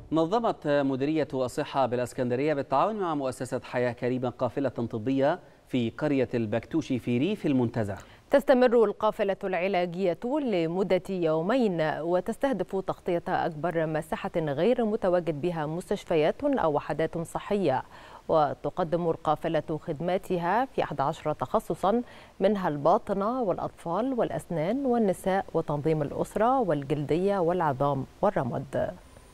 نظمت مديرية الصحة بالاسكندرية بالتعاون مع مؤسسة حياة كريمة قافلة طبية في قرية البكتوشي في ريف المنتزه تستمر القافلة العلاجية لمدة يومين وتستهدف تغطية أكبر مساحة غير متواجد بها مستشفيات أو وحدات صحية وتقدم القافلة خدماتها في 11 تخصصا منها الباطنة والأطفال والأسنان والنساء وتنظيم الأسرة والجلدية والعظام والرمد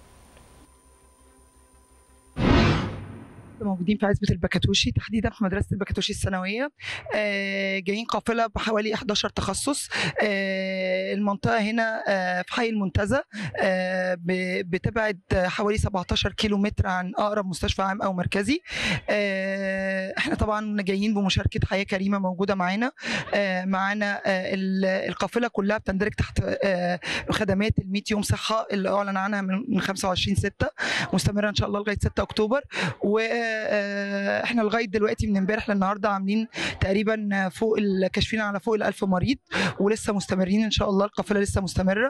موجودين في عزبة البكاتوشي تحديدا في مدرسة البكاتوشي الثانوية آه، جايين قافلة بحوالي 11 تخصص آه، المنطقة هنا آه، في حي المنتزه آه، ب- بتبعد حوالي 17 كيلو متر عن أقرب مستشفى عام أو مركزي آه، احنا طبعا جايين بمشاركة حياة كريمة موجودة معانا آه، معانا آه، ال- القافلة كلها بتندرج تحت آه، خدمات ال 100 يوم صحة اللي أعلن عنها من من 25 6 مستمرة إن شاء الله لغاية 6 أكتوبر واحنا لغايه دلوقتي من امبارح للنهارده عاملين تقريبا فوق ال- كاشفين على فوق ال1000 مريض ولسه مستمرين ان شاء الله القافله لسه مستمره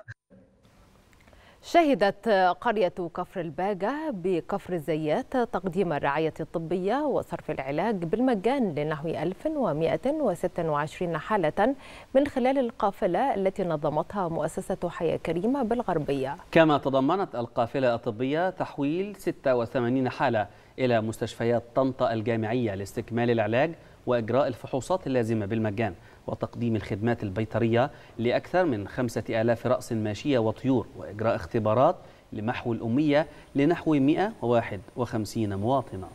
شهدت قرية كفر الباجة بكفر الزيات تقديم الرعاية الطبية وصرف العلاج بالمجان لنحو 1126 حالة من خلال القافلة التي نظمتها مؤسسة حياة كريمة بالغربية كما تضمنت القافلة الطبية تحويل 86 حالة إلى مستشفيات طنطا الجامعية لاستكمال العلاج وإجراء الفحوصات اللازمة بالمجان وتقديم الخدمات البيطرية لأكثر من خمسة آلاف رأس ماشية وطيور وإجراء اختبارات لمحو الأمية لنحو 151 مواطنا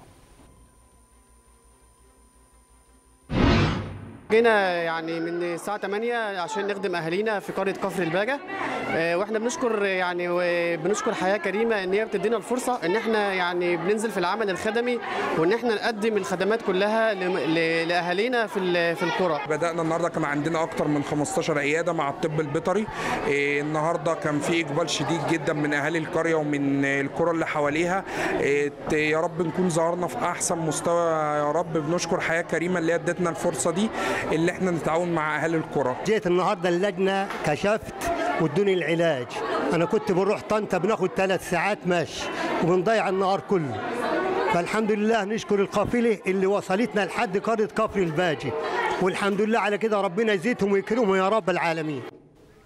جينا يعني من الساعة 8 عشان نخدم أهالينا في قرية كفر الباجة آه، واحنا بنشكر يعني وبنشكر حياة كريمة ان هي بتدينا الفرصة ان احنا يعني بننزل في العمل الخدمي وان احنا نقدم الخدمات كلها لم- ل- لأهالينا في ال- في القرى بدأنا النهارده كان عندنا أكتر من 15 عيادة مع الطب البيطري إيه، النهارده كان في إقبال شديد جدا من أهالي القرية ومن القرى اللي حواليها إيه، ت- يا رب نكون ظهرنا في أحسن مستوى يا رب بنشكر حياة كريمة اللي هي ادتنا الفرصة دي اللي احنا نتعاون مع أهالي القرى جيت النهارده اللجنه كشفت وادوني العلاج انا كنت بنروح طنطا بناخد ثلاث ساعات مشي وبنضيع النهار كله فالحمد لله نشكر القافله اللي وصلتنا لحد قريه كفر الباجي والحمد لله على كده ربنا يزيدهم ويكرمهم يا رب العالمين